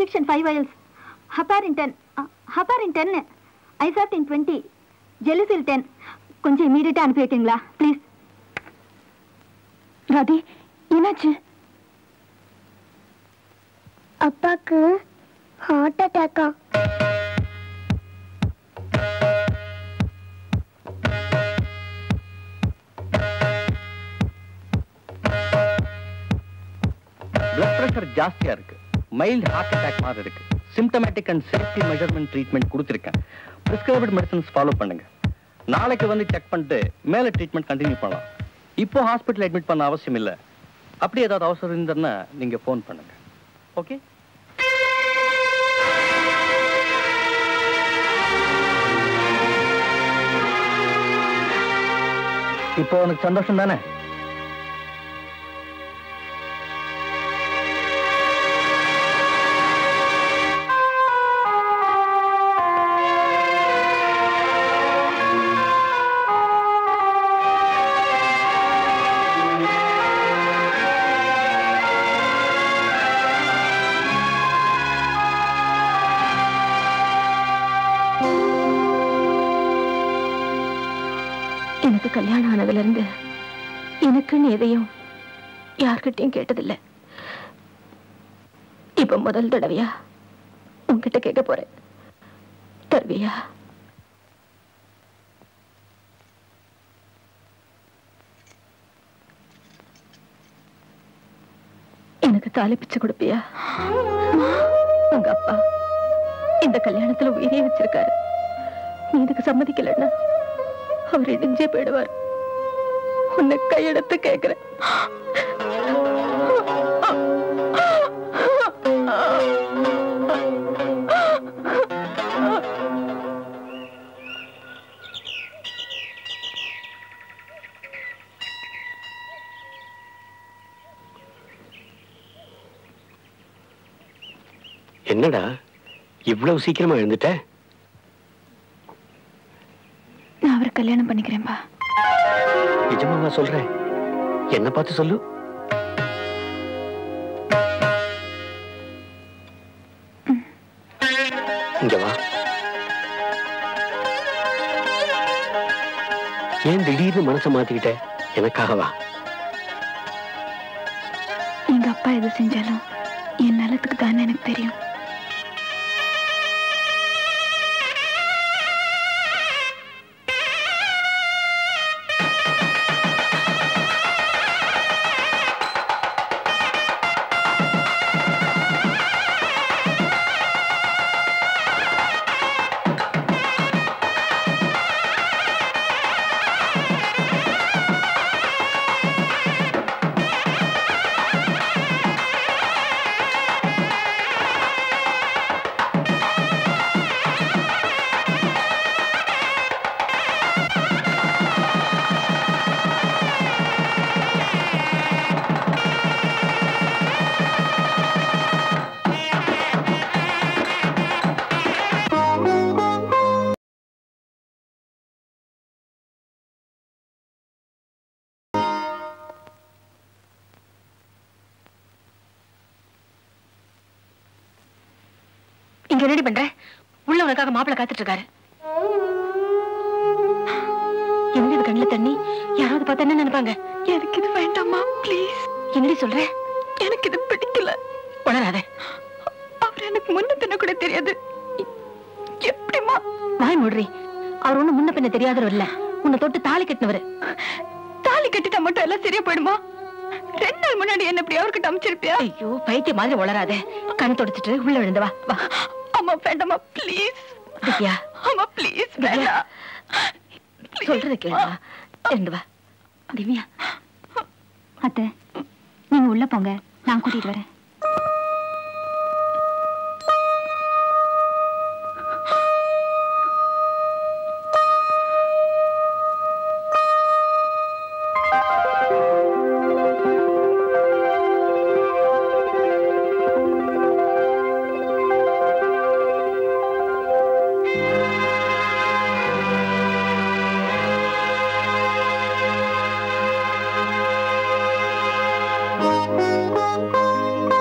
Injection five vials heparin ten heparin டென்னு ஐசாப்டின் twenty Gelusil ten கொஞ்சம் இமீடியட்டாக அனுப்பி வைக்கீங்களா ப்ளீஸ் ராதி என்னாச்சு அப்பாக்கு ஹார்ட் அட்டாக்கா பிளட் பிரஷர் ஜாஸ்தியா இருக்கு மைல்ட் ஹார்ட் அட்டாக் மாதிரி இருக்கு symptomatic and safety measurement treatment கொடுத்துருக்கேன் பிரிஸ்கிரைப்டு மெடிசன்ஸ் ஃபாலோ பண்ணுங்க நாளைக்கு வந்து செக் பண்ணிட்டு மேல ட்ரீட்மெண்ட் கண்டினியூ பண்ணலாம் இப்போ ஹாஸ்பிட்டல் அட்மிட் பண்ண அவசியம் இல்லை அப்படி ஏதாவது அவசரம் இருந்ததுன்னா நீங்க ஃபோன் பண்ணுங்க ஓகே இப்போ உனக்கு சந்தோஷம் தானே எனக்கு கல்யாணம் ஆனதுல இருந்து எனக்குன்னு எதையும் யார்கிட்டயும் கேட்டதில்லை இப்ப முதல் தடவையா உன்கிட்ட கேட்க போறேன் தருவியா எனக்கு தாலி பிச்சை கொடுப்பியா உங்க அப்பா இந்த கல்யாணத்துல உயிரே வச்சிருக்காரு நீ இதுக்கு சம்மதிக்கலன்னா அவர் இடிஞ்சே போயிடுவார் உன்னை கையெடுத்து கேட்கிறேன் என்னடா இவ்வளவு சீக்கிரமா எழுந்துட்ட நான் அவரை கல்யாணம் பண்ணிக்கிறேன்பா நிஜமாவா சொல்றேன் என்ன பார்த்து சொல்லு இங்க வா ஏன் திடீர்னு மனசை மாத்திக்கிட்ட எனக்காகவா எங்க அப்பா எது செஞ்சாலும் என் நலத்துக்கு தானே எனக்கு தெரியும் இங்க ரெடி பண்ற உள்ள உனக்காக மாப்பிள்ள காத்துட்டு இருக்காரு என்ன இது கண்ணுல தண்ணி யாராவது பார்த்தா என்ன நினைப்பாங்க எனக்கு இது வேண்டாமா ப்ளீஸ் என்னடி சொல்ற எனக்கு இது பிடிக்கல உணராத அவர் எனக்கு முன்ன பின்ன கூட தெரியாது எப்படிமா வாய் மூடுறி அவர் ஒண்ணு முன்ன பின்ன தெரியாதவர் இல்ல உன்னை தொட்டு தாலி கட்டினவரு தாலி கட்டிட்டா மட்டும் எல்லாம் சரியா போயிடுமா ரெண்டு நாள் முன்னாடி என்ன இப்படி அவர்கிட்ட அமைச்சிருப்பியா ஐயோ பைத்திய மாதிரி உளராத கண் தொடச்சிட்டு உள்ள விழுந்து வா வா அம்மா வேண்டாமா ப்ளீஸ் திவ்யா அம்மா ப்ளீஸ் வேண்டாம் சொல்றது கேளுமா இருந்து வா திவ்யா அத்தை நீங்க உள்ள போங்க நான் கூட்டிட்டு வரேன் ஆ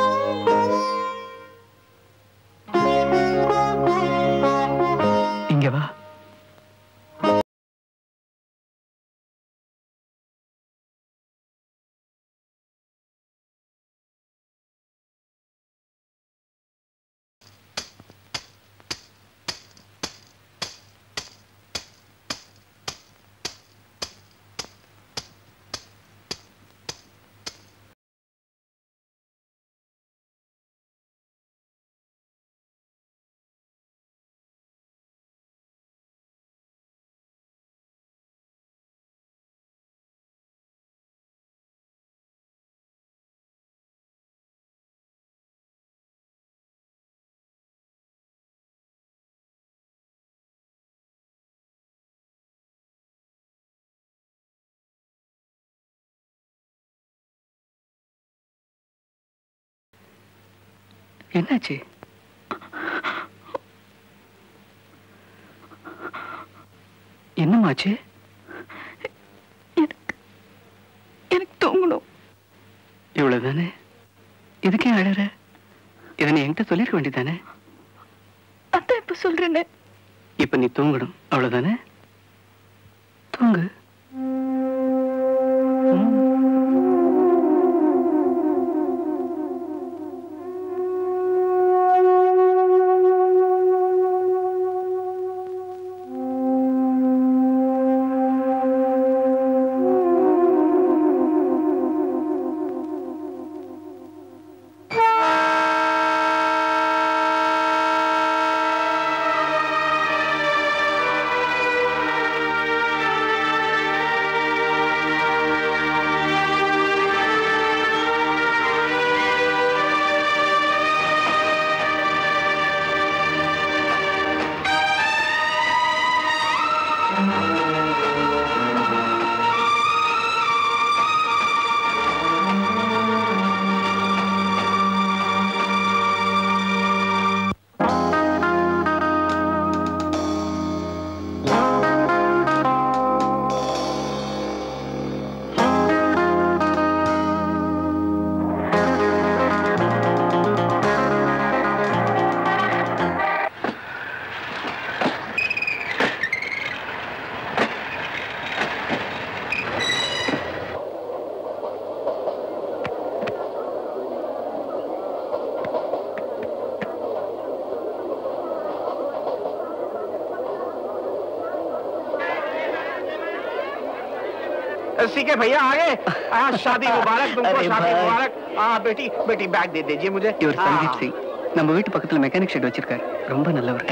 என்னாச்சு என்னமாச்சு எனக்கு எனக்கு தூங்கணும் இவ்வளவுதானே இதுக்கே அழற இதை நீ என்கிட்ட சொல்லிருக்க வேண்டியதானே அதான் இப்ப சொல்றேனே இப்ப நீ தூங்கணும் அவ்வளவுதானே தூங்கு ம். सीखे भैया आगे हाँ शादी मुबारक तुमको अरे शादी भाई। मुबारक हाँ बेटी बेटी बैग दे दीजिए मुझे இவர் हाँ, சந்தீப் हाँ। சிங் நம்ம வீட்டு பக்கத்துல மெக்கானிக் ஷெட் வச்சிருக்காரு ரொம்ப நல்லவர்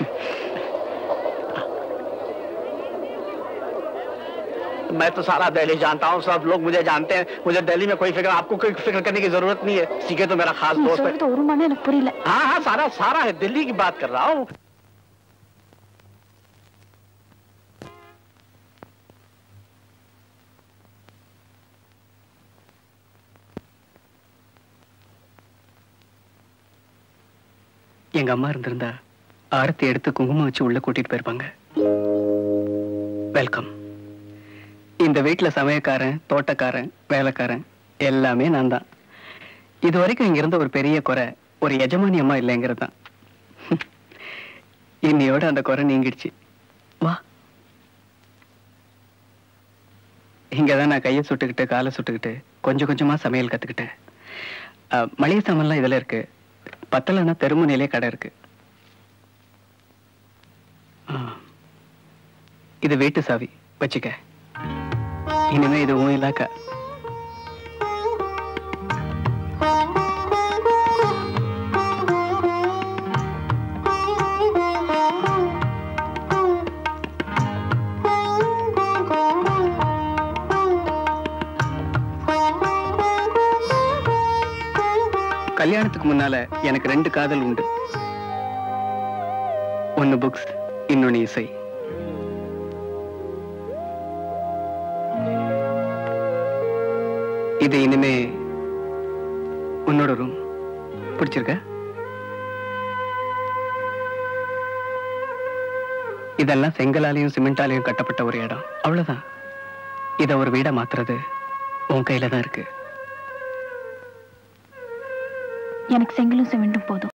मैं तो सारा दिल्ली जानता हूँ सब लोग मुझे जानते हैं मुझे दिल्ली में कोई फिक्र आपको कोई फिक्र करने की जरूरत नहीं है सीखे तो मेरा खास நீ दोस्त है சொல்றது ஒரு மணி எனக்கு புரியல हाँ हाँ सारा सारा है दिल्ली की बात कर रहा हूँ எங்க அம்மா இருந்திருந்தா ஆரத்தி எடுத்து குங்குமம் வச்சு உள்ள கூட்டிட்டு போயிருப்பாங்க வெல்கம் இந்த வீட்டுல சமயக்காரன் தோட்டக்காரன் வேலைக்காரன் எல்லாமே நான் தான் இது வரைக்கும் இங்க இருந்த ஒரு பெரிய குறை ஒரு எஜமானி அம்மா இல்லைங்கிறது தான் இன்னையோட அந்த குறை நீங்கிடுச்சு வா இங்கதான் நான் கையை சுட்டுக்கிட்டு காலை சுட்டுக்கிட்டு கொஞ்சம் கொஞ்சமா சமையல் கத்துக்கிட்டேன் அஹ், மளிகை சாமான்லாம் இதுல இருக்கு பத்தலைன்னா தெருமுனையிலே கடை இருக்கு ஆ. இது வீட்டு சாவி வச்சுக்க இனிமே இது உன் இலாக்கா கல்யாணத்துக்கு முன்னால எனக்கு ரெண்டு காதல் உண்டு ஒன்னு புக்ஸ் இன்னொன்னு இசை இது இனிமே உன்னோட ரூம் பிடிச்சிருக்க இதெல்லாம் செங்கலாலையும் சிமெண்டாலையும் கட்டப்பட்ட ஒரு இடம் அவ்வளவுதான் இத ஒரு வீடா மாத்துறது உன் கையில தான் இருக்கு எனக்கு செங்கலும் சிமெண்டும் போதும்